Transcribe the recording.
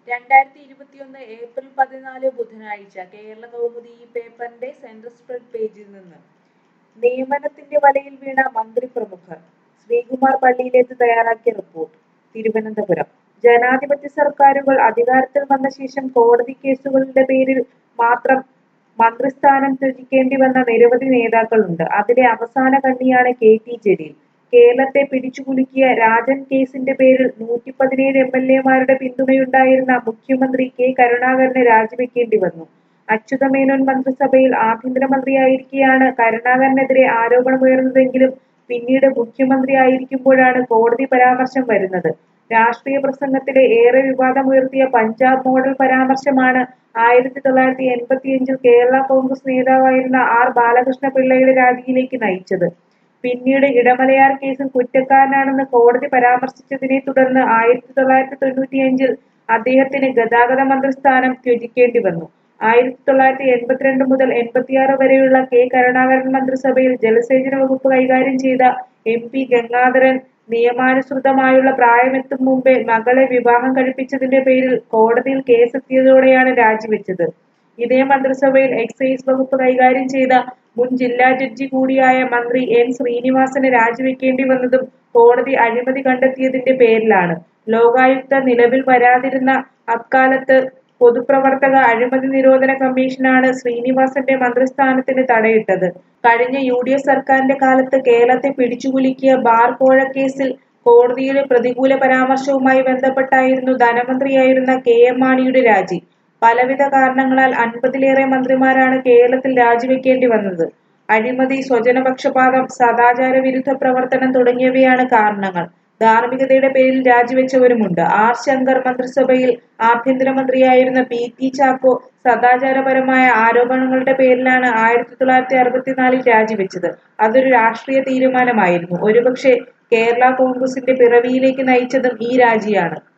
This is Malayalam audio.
രണ്ടായിരത്തി ഇരുപത്തിയൊന്ന് ഏപ്രിൽ പതിനാല് ബുധനാഴ്ച കേരള കൗമുദി ഈ പേപ്പറിന്റെ സെൻട്രൽ സ്പ്രെഡ് പേജിൽ നിന്ന് നിയമനത്തിന്റെ വലയിൽ വീണ മന്ത്രി പ്രമുഖർ ശ്രീകുമാർ പള്ളിയിലേത്ത് തയ്യാറാക്കിയ റിപ്പോർട്ട് തിരുവനന്തപുരം ജനാധിപത്യ സർക്കാരുകൾ അധികാരത്തിൽ വന്ന ശേഷം കോടതി കേസുകളുടെ പേരിൽ മാത്രം മന്ത്രിസ്ഥാനം ത്യജിക്കേണ്ടി വന്ന നിരവധി നേതാക്കളുണ്ട് അതിലെ അവസാന കണ്ണിയാണ് കെ ടി ജലീൽ കേരളത്തെ പിടിച്ചുകുലുക്കിയ രാജൻ കേസിന്റെ പേരിൽ നൂറ്റി പതിനേഴ് എം എൽ എമാരുടെ പിന്തുണയുണ്ടായിരുന്ന മുഖ്യമന്ത്രി കെ കരുണാകരന് രാജിവെക്കേണ്ടി വന്നു അച്യുതമേനോൻ മന്ത്രിസഭയിൽ ആഭ്യന്തരമന്ത്രിയായിരിക്കെയാണ് കരുണാകരനെതിരെ ആരോപണമുയർന്നതെങ്കിലും പിന്നീട് മുഖ്യമന്ത്രി ആയിരിക്കുമ്പോഴാണ് കോടതി പരാമർശം വരുന്നത് രാഷ്ട്രീയ പ്രസംഗത്തിലെ ഏറെ വിവാദമുയർത്തിയ പഞ്ചാബ് മോഡൽ പരാമർശമാണ് ആയിരത്തി തൊള്ളായിരത്തി എൺപത്തിയഞ്ചിൽ കേരള കോൺഗ്രസ് നേതാവായിരുന്ന ആർ ബാലകൃഷ്ണ പിള്ളയുടെ രാജിയിലേക്ക് നയിച്ചത് പിന്നീട് ഇടമലയാർ കേസിൽ കുറ്റക്കാരനാണെന്ന് കോടതി പരാമർശിച്ചതിനെ തുടർന്ന് ആയിരത്തി തൊള്ളായിരത്തി തൊണ്ണൂറ്റിയഞ്ചിൽ അദ്ദേഹത്തിന് ഗതാഗത മന്ത്രിസ്ഥാനം ത്യജിക്കേണ്ടി വന്നു ആയിരത്തി തൊള്ളായിരത്തി എൺപത്തിരണ്ട് മുതൽ എൺപത്തിയാറ് വരെയുള്ള കെ കരുണാകരൻ മന്ത്രിസഭയിൽ ജലസേചന വകുപ്പ് കൈകാര്യം ചെയ്ത എം പി ഗംഗാധരൻ നിയമാനുസൃതമായുള്ള പ്രായമെത്തും മുമ്പേ മകളെ വിവാഹം കഴിപ്പിച്ചതിന്റെ പേരിൽ കോടതിയിൽ കേസെത്തിയതോടെയാണ് രാജിവെച്ചത് ഇതേ മന്ത്രിസഭയിൽ എക്സൈസ് വകുപ്പ് കൈകാര്യം ചെയ്ത മുൻ ജില്ലാ ജഡ്ജി കൂടിയായ മന്ത്രി എൻ ശ്രീനിവാസന് രാജിവെക്കേണ്ടി വന്നതും കോടതി അഴിമതി കണ്ടെത്തിയതിന്റെ പേരിലാണ് ലോകായുക്ത നിലവിൽ വരാതിരുന്ന അക്കാലത്ത് പൊതുപ്രവർത്തക അഴിമതി നിരോധന കമ്മീഷനാണ് ശ്രീനിവാസന്റെ മന്ത്രിസ്ഥാനത്തിന് തടയിട്ടത് കഴിഞ്ഞ യു ഡി എഫ് സർക്കാരിന്റെ കാലത്ത് കേരളത്തെ പിടിച്ചുകുലുക്കിയ ബാർ കോഴക്കേസിൽ കോടതിയിലെ പ്രതികൂല പരാമർശവുമായി ബന്ധപ്പെട്ടായിരുന്നു ധനമന്ത്രിയായിരുന്ന കെ എം മാണിയുടെ രാജി പലവിധ കാരണങ്ങളാൽ അൻപതിലേറെ മന്ത്രിമാരാണ് കേരളത്തിൽ രാജിവെക്കേണ്ടി വന്നത് അഴിമതി സ്വജനപക്ഷപാതം സദാചാര വിരുദ്ധ പ്രവർത്തനം തുടങ്ങിയവയാണ് കാരണങ്ങൾ ധാർമ്മികതയുടെ പേരിൽ രാജിവെച്ചവരുമുണ്ട് ആർ ശങ്കർ മന്ത്രിസഭയിൽ ആഭ്യന്തരമന്ത്രിയായിരുന്ന പി ടി ചാക്കോ സദാചാരപരമായ ആരോപണങ്ങളുടെ പേരിലാണ് ആയിരത്തി തൊള്ളായിരത്തി അറുപത്തിനാലിൽ രാജിവെച്ചത് അതൊരു രാഷ്ട്രീയ തീരുമാനമായിരുന്നു ഒരുപക്ഷെ കേരള കോൺഗ്രസിന്റെ പിറവിയിലേക്ക് നയിച്ചതും ഈ രാജിയാണ്